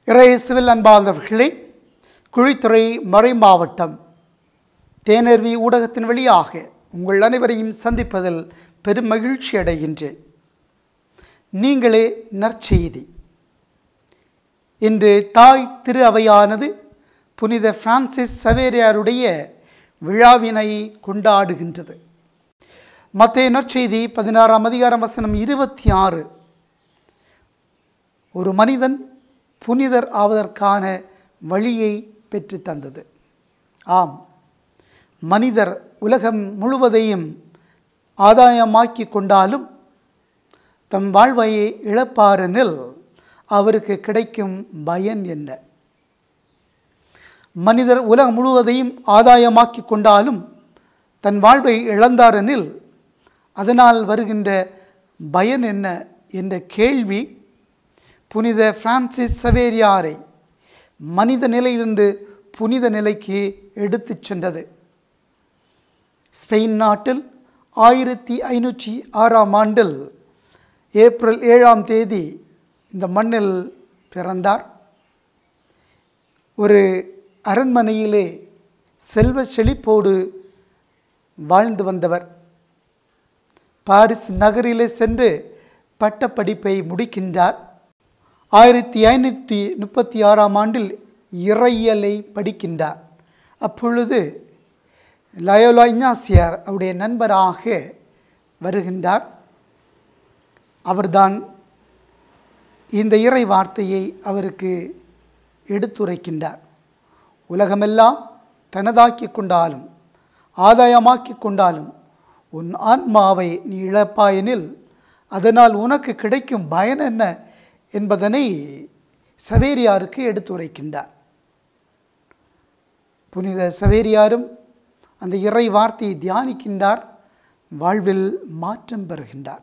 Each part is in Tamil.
இறையேசுவில் அன்பார்ந்தவர்களே குழித்துறை மறை மாவட்டம் தேனருவி ஊடகத்தின் வழியாக உங்கள் அனைவரையும் சந்திப்பதில் பெரும் மகிழ்ச்சி அடைகின்றேன் நீங்களே நற்செய்தி இன்று தாய் திரு அவையானது புனித பிரான்சிஸ் சவேரியாருடைய விழாவினை கொண்டாடுகின்றது மத்திய நற்செய்தி பதினாறாம் அதிகாரம் வசனம் இருபத்தி ஆறு ஒரு மனிதன் புனிதர் ஆவதற்கான வழியை பெற்று தந்தது ஆம் மனிதர் உலகம் முழுவதையும் ஆதாயமாக்கி கொண்டாலும் தம் வாழ்வையை இழப்பாரெனில் அவருக்கு கிடைக்கும் பயன் என்ன மனிதர் உலகம் முழுவதையும் ஆதாயமாக்கி கொண்டாலும் தன் வாழ்வை இழந்தாரெனில் அதனால் வருகின்ற பயன் என்ன என்ற கேள்வி புனித பிரான்சிஸ் சவேரியாரை மனித நிலையிலிருந்து புனித நிலைக்கு எடுத்துச் சென்றது ஸ்பெயின் நாட்டில் ஆயிரத்தி ஐநூற்றி ஆறாம் ஆண்டில் ஏப்ரல் ஏழாம் தேதி இந்த மண்ணில் பிறந்தார் ஒரு அரண்மனையிலே செல்வ செழிப்போடு வாழ்ந்து வந்தவர் பாரிஸ் நகரிலே சென்று பட்டப்படிப்பை முடிக்கின்றார் ஆயிரத்தி ஐநூற்றி முப்பத்தி ஆறாம் ஆண்டில் இறையியலை படிக்கின்றார் அப்பொழுது லயோலா இஞ்ஞாசியார் அவருடைய நண்பராக வருகின்றார் அவர்தான் இந்த இறை வார்த்தையை அவருக்கு எடுத்துரைக்கின்றார் உலகமெல்லாம் தனதாக்கி கொண்டாலும் ஆதாயமாக்கி கொண்டாலும் உன் ஆன்மாவை நீ இழப்பாயெனில் அதனால் உனக்கு கிடைக்கும் பயன் என்ன என்பதனை சவேரியாருக்கு எடுத்துரைக்கின்றார் புனித சவேரியாரும் அந்த இறை வார்த்தையை தியானிக்கின்றார் வாழ்வில் மாற்றம் பெறுகின்றார்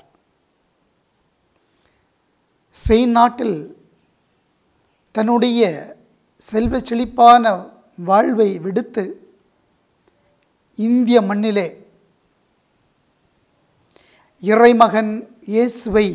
ஸ்பெயின் நாட்டில் தன்னுடைய செல்வ செழிப்பான வாழ்வை விடுத்து இந்திய மண்ணிலே இறைமகன் இயேசுவை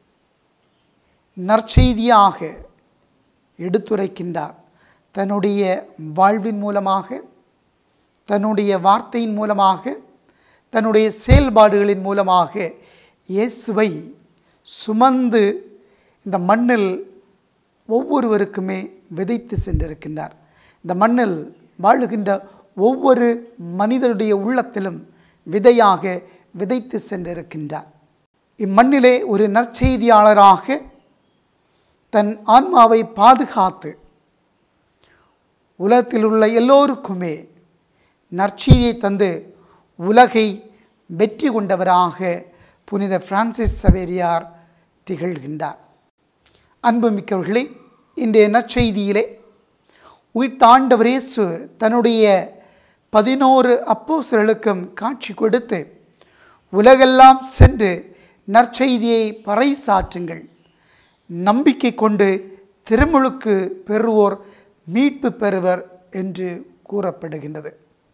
நற்செய்தியாக எடுத்துரைக்கின்றார் தன்னுடைய வாழ்வின் மூலமாக தன்னுடைய வார்த்தையின் மூலமாக தன்னுடைய செயல்பாடுகளின் மூலமாக இயேசுவை சுமந்து இந்த மண்ணில் ஒவ்வொருவருக்குமே விதைத்து சென்றிருக்கின்றார் இந்த மண்ணில் வாழுகின்ற ஒவ்வொரு மனிதனுடைய உள்ளத்திலும் விதையாக விதைத்து சென்றிருக்கின்றார் இம்மண்ணிலே ஒரு நற்செய்தியாளராக தன் ஆன்மாவை பாதுகாத்து உலகத்தில் உள்ள எல்லோருக்குமே நற்செய்தியை தந்து உலகை வெற்றி கொண்டவராக புனித பிரான்சிஸ் சவேரியார் திகழ்கின்றார் அன்புமிக்கவர்களே இன்றைய நற்செய்தியிலே உயிர்த்தாண்டவர் இயேசு தன்னுடைய பதினோரு அப்போசர்களுக்கும் காட்சி கொடுத்து உலகெல்லாம் சென்று நற்செய்தியை பறைசாற்றுங்கள் நம்பிக்கை கொண்டு திருமுழுக்கு பெறுவோர் மீட்பு பெறுவர் என்று கூறப்படுகின்றது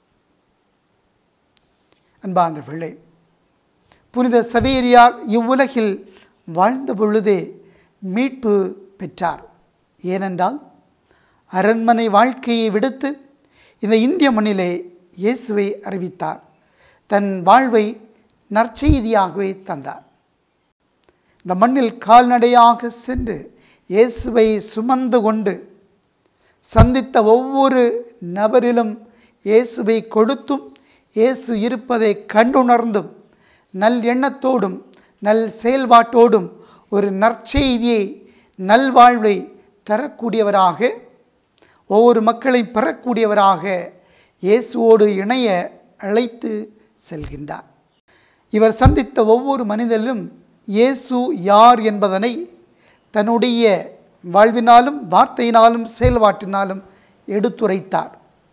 அன்பார்ந்தவர்களே புனித சவேரியார் இவ்வுலகில் வாழ்ந்த பொழுதே மீட்பு பெற்றார் ஏனென்றால் அரண்மனை வாழ்க்கையை விடுத்து இந்த இந்திய மண்ணிலே இயேசுவை அறிவித்தார் தன் வாழ்வை நற்செய்தியாகவே தந்தார் இந்த மண்ணில் கால்நடையாக சென்று இயேசுவை சுமந்து கொண்டு சந்தித்த ஒவ்வொரு நபரிலும் இயேசுவை கொடுத்தும் இயேசு இருப்பதை கண்டுணர்ந்தும் நல் எண்ணத்தோடும் நல் செயல்பாட்டோடும் ஒரு நற்செய்தியை நல்வாழ்வை தரக்கூடியவராக ஒவ்வொரு மக்களையும் பெறக்கூடியவராக இயேசுவோடு இணைய அழைத்து செல்கின்றார் இவர் சந்தித்த ஒவ்வொரு மனிதனிலும் இயேசு யார் என்பதனை தன்னுடைய வாழ்வினாலும் வார்த்தையினாலும் செயல்பாட்டினாலும் எடுத்துரைத்தார்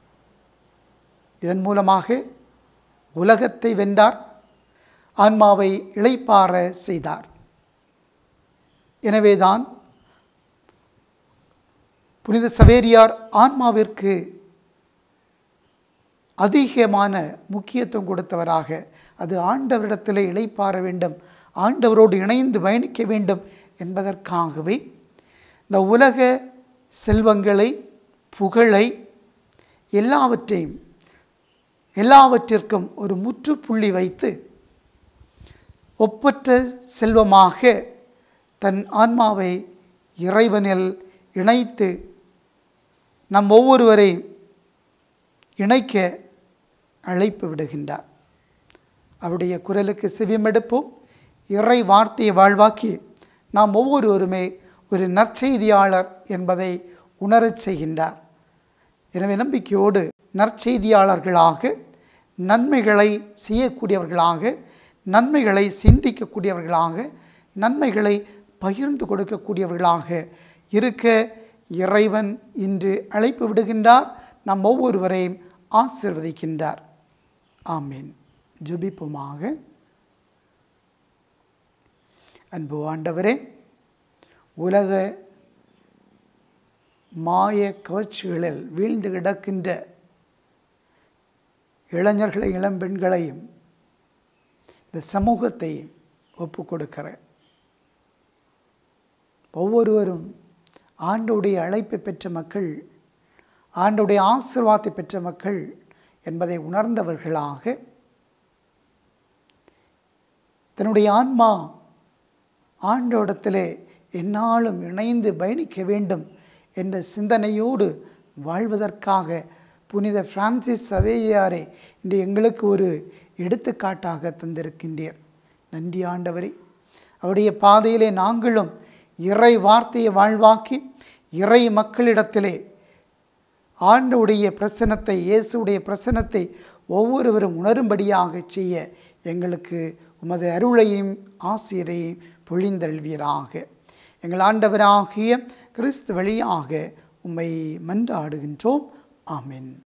இதன் மூலமாக உலகத்தை வென்றார் ஆன்மாவை இளைப்பாற செய்தார் எனவேதான் புனித சவேரியார் ஆன்மாவிற்கு அதிகமான முக்கியத்துவம் கொடுத்தவராக அது ஆண்டவரிடத்தில் இளைப்பாற வேண்டும் ஆண்டவரோடு இணைந்து பயணிக்க வேண்டும் என்பதற்காகவே இந்த உலக செல்வங்களை புகழை எல்லாவற்றையும் எல்லாவற்றிற்கும் ஒரு முற்றுப்புள்ளி வைத்து ஒப்பற்ற செல்வமாக தன் ஆன்மாவை இறைவனில் இணைத்து நம் ஒவ்வொருவரையும் இணைக்க அழைப்பு விடுகின்றார் அவருடைய குரலுக்கு செவிமெடுப்போம் இறை வார்த்தையை வாழ்வாக்கி நாம் ஒவ்வொருவருமே ஒரு நற்செய்தியாளர் என்பதை உணரச் செய்கின்றார் எனவே நம்பிக்கையோடு நற்செய்தியாளர்களாக நன்மைகளை செய்யக்கூடியவர்களாக நன்மைகளை சிந்திக்கக்கூடியவர்களாக நன்மைகளை பகிர்ந்து கொடுக்கக்கூடியவர்களாக இருக்க இறைவன் இன்று அழைப்பு விடுகின்றார் நம் ஒவ்வொருவரையும் ஆசிர்வதிக்கின்றார் ஆமீன் ஜெபிப்போமாக அன்பு ஆண்டவரே உலக மாய கவர்ச்சிகளில் வீழ்ந்து கிடக்கின்ற இளைஞர்களை இளம்பெண்களையும் இந்த சமூகத்தையும் ஒப்பு கொடுக்கிறேன் ஒவ்வொருவரும் ஆண்டுடைய அழைப்பை பெற்ற மக்கள் ஆண்டுடைய ஆசிர்வாதத்தை பெற்ற மக்கள் என்பதை உணர்ந்தவர்களாக தன்னுடைய ஆன்மா ஆண்டோடத்திலே என்னாலும் இணைந்து பயணிக்க வேண்டும் என்ற சிந்தனையோடு வாழ்வதற்காக புனித பிரான்சிஸ் சவேயாரை இன்று எங்களுக்கு ஒரு எடுத்துக்காட்டாக தந்திருக்கின்றீர் நன்றி ஆண்டவரே அவருடைய பாதையிலே நாங்களும் இறை வார்த்தையை வாழ்வாக்கி இறை மக்களிடத்திலே ஆண்டவுடைய பிரசனத்தை இயேசுடைய பிரசனத்தை ஒவ்வொருவரும் உணரும்படியாக செய்ய எங்களுக்கு உமது அருளையும் ஆசிரியரையும் பொழிந்தள்வீராக எங்கள் ஆண்டவராகிய கிறிஸ்து வழியாக உம்மை மன்றாடுகின்றோம் ஆமென்